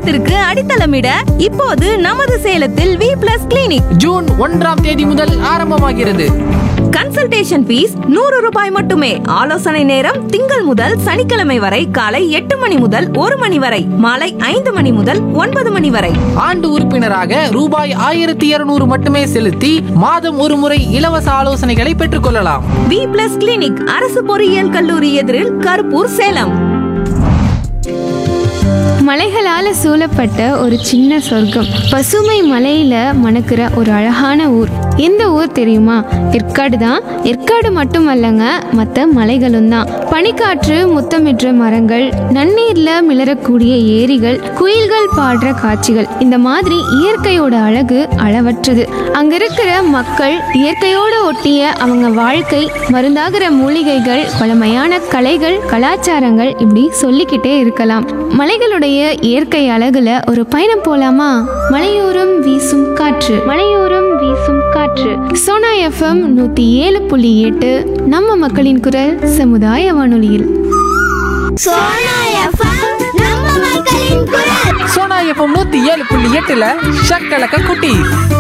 ஆரோக்கியத்திற்கு அடித்தளமிட இப்போது நமது சேலத்தில் வி பிளஸ் கிளினிக் ஜூன் ஒன்றாம் தேதி முதல் ஆரம்பமாகிறது கன்சல்டேஷன் ஃபீஸ் நூறு ரூபாய் மட்டுமே ஆலோசனை நேரம் திங்கள் முதல் சனிக்கிழமை வரை காலை எட்டு மணி முதல் ஒரு மணி வரை மாலை ஐந்து மணி முதல் ஒன்பது மணி வரை ஆண்டு உறுப்பினராக ரூபாய் ஆயிரத்தி இருநூறு மட்டுமே செலுத்தி மாதம் ஒரு முறை இலவச ஆலோசனைகளை பெற்றுக்கொள்ளலாம் வி பிளஸ் கிளினிக் அரசு பொறியியல் கல்லூரி எதிரில் கருப்பூர் சேலம் மலைகளால சூழப்பட்ட ஒரு சின்ன சொர்க்கம் பசுமை மலையில மணக்கிற ஒரு அழகான ஊர் எந்த ஊர் தெரியுமா ஏற்காடு தான் ஏற்காடு மட்டுமல்லங்க மற்ற மலைகளும் தான் பனிக்காற்று முத்தமிடுற மரங்கள் நன்னீர்ல மிளறக்கூடிய ஏரிகள் குயில்கள் பாடுற காட்சிகள் இந்த மாதிரி இயற்கையோட அழகு அளவற்றது அங்க இருக்கிற மக்கள் இயற்கையோட ஒட்டிய அவங்க வாழ்க்கை மருந்தாகிற மூலிகைகள் பழமையான கலைகள் கலாச்சாரங்கள் இப்படி சொல்லிக்கிட்டே இருக்கலாம் மலைகளுடைய இயற்கை அழகுல ஒரு பயணம் போலாமா மலையோரம் வீசும் காற்று மலையோரம் வீசும் காற்று சோனா எஃப்எம் நூத்தி ஏழு புள்ளி எட்டு நம்ம மக்களின் குரல் சமுதாய வானொலியில் சோனா எஃப்எம் நம்ம மக்களின் குரல் சோனா எஃப்எம் நூத்தி ஏழு புள்ளி எட்டுல ஷக்கலக்க குட்டி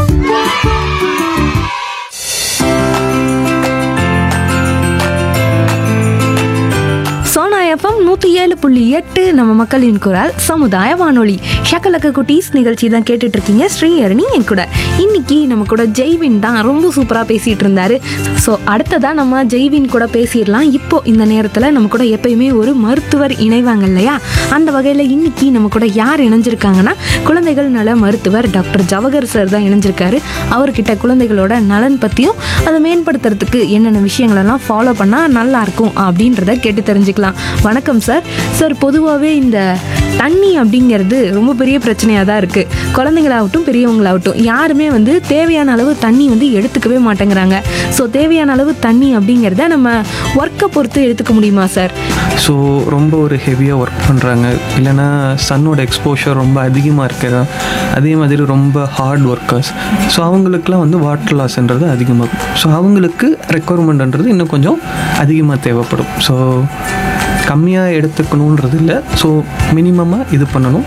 சோனா எஃப்எம் நூத்தி ஏழு புள்ளி எட்டு நம்ம மக்களின் குரல் சமுதாய வானொலி ஷக்கலக்க குட்டீஸ் நிகழ்ச்சி தான் கேட்டுட்டு இருக்கீங்க ஸ்ரீஹரணி என் கூட இன்னைக்கு நம்ம கூட ஜெய்வின் தான் ரொம்ப சூப்பரா பேசிட்டு இருந்தாரு ஸோ அடுத்ததா நம்ம ஜெய்வின் கூட பேசிடலாம் இப்போ இந்த நேரத்துல நம்ம கூட எப்பயுமே ஒரு மருத்துவர் இணைவாங்க இல்லையா அந்த வகையில இன்னைக்கு நம்ம கூட யார் இணைஞ்சிருக்காங்கன்னா குழந்தைகள் நல மருத்துவர் டாக்டர் ஜவஹர் சார் தான் இணைஞ்சிருக்காரு அவர்கிட்ட குழந்தைகளோட நலன் பத்தியும் அதை மேம்படுத்துறதுக்கு என்னென்ன விஷயங்களெல்லாம் ஃபாலோ பண்ணா நல்லா இருக்கும் அப்படின்றத கேட்டு தெரிஞ்சுக்கலாம் வணக்கம் சார் சார் பொதுவாகவே இந்த தண்ணி அப்படிங்கிறது ரொம்ப பெரிய பிரச்சனையாக தான் இருக்குது குழந்தைங்களாகட்டும் பெரியவங்களாகட்டும் யாருமே வந்து தேவையான அளவு தண்ணி வந்து எடுத்துக்கவே மாட்டேங்கிறாங்க ஸோ தேவையான அளவு தண்ணி அப்படிங்கிறத நம்ம ஒர்க்கை பொறுத்து எடுத்துக்க முடியுமா சார் ஸோ ரொம்ப ஒரு ஹெவியாக ஒர்க் பண்ணுறாங்க இல்லைன்னா சன்னோட எக்ஸ்போஷர் ரொம்ப அதிகமாக இருக்கிறதா அதே மாதிரி ரொம்ப ஹார்ட் ஒர்க்கர்ஸ் ஸோ அவங்களுக்குலாம் வந்து வாட்டர் லாஸ்ன்றது அதிகமாகும் ஸோ அவங்களுக்கு ரெக்குவயர்மெண்ட்ன்றது இன்னும் கொஞ்சம் அதிகமாக தேவைப்படும் ஸோ கம்மியாக எடுத்துக்கணுன்றது இல்லை ஸோ மினிமமாக இது பண்ணணும்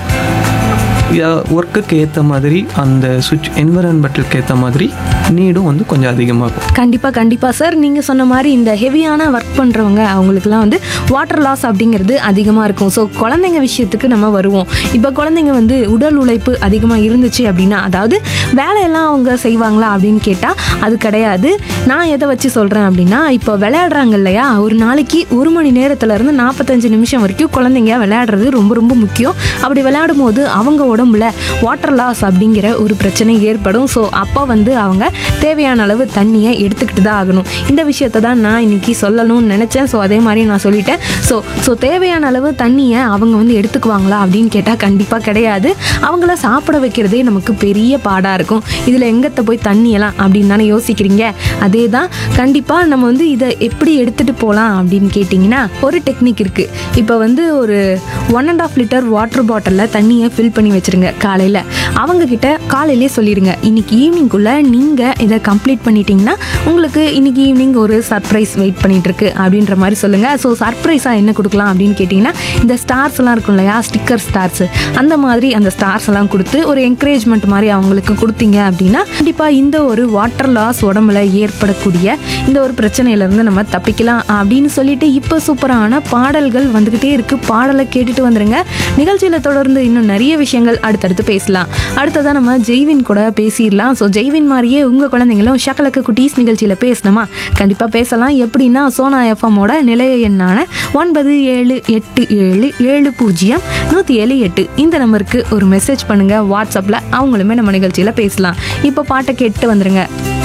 ஒர்க்குக்கு ஏற்ற மாதிரி அந்த சுவிட்ச் என்விரான்மெண்ட்டுக்கு ஏற்ற மாதிரி நீடும் வந்து கொஞ்சம் அதிகமாகும் கண்டிப்பாக கண்டிப்பாக சார் நீங்கள் சொன்ன மாதிரி இந்த ஹெவியான ஒர்க் பண்ணுறவங்க அவங்களுக்குலாம் வந்து வாட்டர் லாஸ் அப்படிங்கிறது அதிகமாக இருக்கும் ஸோ குழந்தைங்க விஷயத்துக்கு நம்ம வருவோம் இப்போ குழந்தைங்க வந்து உடல் உழைப்பு அதிகமாக இருந்துச்சு அப்படின்னா அதாவது வேலையெல்லாம் அவங்க செய்வாங்களா அப்படின்னு கேட்டால் அது கிடையாது நான் எதை வச்சு சொல்கிறேன் அப்படின்னா இப்போ விளையாடுறாங்க இல்லையா ஒரு நாளைக்கு ஒரு மணி நேரத்துலேருந்து நாற்பத்தஞ்சு நிமிஷம் வரைக்கும் குழந்தைங்க விளையாடுறது ரொம்ப ரொம்ப முக்கியம் அப்படி விளையாடும் போது அவங்க உடம்புல வாட்டர் லாஸ் அப்படிங்கிற ஒரு பிரச்சனை ஏற்படும் ஸோ அப்போ வந்து அவங்க தேவையான அளவு தண்ணியை எடுத்துக்கிட்டு தான் ஆகணும் இந்த விஷயத்தை தான் நான் இன்னைக்கு சொல்லணும்னு நினச்சேன் ஸோ அதே மாதிரி நான் சொல்லிட்டேன் ஸோ ஸோ தேவையான அளவு தண்ணியை அவங்க வந்து எடுத்துக்குவாங்களா அப்படின்னு கேட்டால் கண்டிப்பாக கிடையாது அவங்கள சாப்பிட வைக்கிறதே நமக்கு பெரிய பாடாக இருக்கும் இதில் எங்கத்த போய் தண்ணியெல்லாம் அப்படின்னு தானே யோசிக்கிறீங்க அதே தான் கண்டிப்பாக நம்ம வந்து இதை எப்படி எடுத்துகிட்டு போகலாம் அப்படின்னு கேட்டிங்கன்னா ஒரு டெக்னிக் இருக்குது இப்போ வந்து ஒரு one and half litre water பாட்டிலில் தண்ணியை ஃபில் பண்ணி வச்சுருங்க காலையில் அவங்க கிட்ட காலையிலே சொல்லிடுங்க இன்னைக்கு ஈவினிங்குள்ளே நீங்கள் இதை கம்ப்ளீட் பண்ணிட்டீங்கன்னா உங்களுக்கு இன்னைக்கு ஈவினிங் ஒரு சர்ப்ரைஸ் வெயிட் பண்ணிட்டு இருக்கு அப்படின்ற மாதிரி சொல்லுங்கள் ஸோ சர்ப்ரைஸாக என்ன கொடுக்கலாம் அப்படின்னு கேட்டிங்கன்னா இந்த ஸ்டார்ஸ் எல்லாம் இருக்கும் இல்லையா ஸ்டிக்கர் ஸ்டார்ஸ் அந்த மாதிரி அந்த ஸ்டார்ஸ் எல்லாம் கொடுத்து ஒரு என்கரேஜ்மெண்ட் மாதிரி அவங்களுக்கு கொடுத்தீங்க அப்படின்னா கண்டிப்பாக இந்த ஒரு வாட்டர் லாஸ் உடம்புல ஏற்படக்கூடிய இந்த ஒரு பிரச்சனையிலேருந்து நம்ம தப்பிக்கலாம் அப்படின்னு சொல்லிட்டு இப்போ சூப்பரான பாடல்கள் வந்துக்கிட்டே இருக்கு பாடலை கேட்டுட்டு வந்துருங்க நிகழ்ச்சியில் தொடர்ந்து இன்னும் நிறைய விஷயங்கள் அடுத்தடுத்து பேசலாம் அடுத்ததாக நம்ம ஜெய்வின் கூட பேசிடலாம் ஸோ ஜெய்வின் மாதிரியே உங்கள் குழந்தைங்களும் ஷக்கலக்கு குட்டீஸ் நிகழ்ச்சியில் பேசணுமா கண்டிப்பாக பேசலாம் எப்படின்னா சோனா எஃப்எம்மோட நிலைய எண்ணான ஒன்பது ஏழு எட்டு ஏழு ஏழு பூஜ்ஜியம் நூற்றி ஏழு எட்டு இந்த நம்பருக்கு ஒரு மெசேஜ் பண்ணுங்கள் வாட்ஸ்அப்பில் அவங்களுமே நம்ம நிகழ்ச்சியில் பேசலாம் இப்போ பாட்டை கேட்டு வந்துருங்க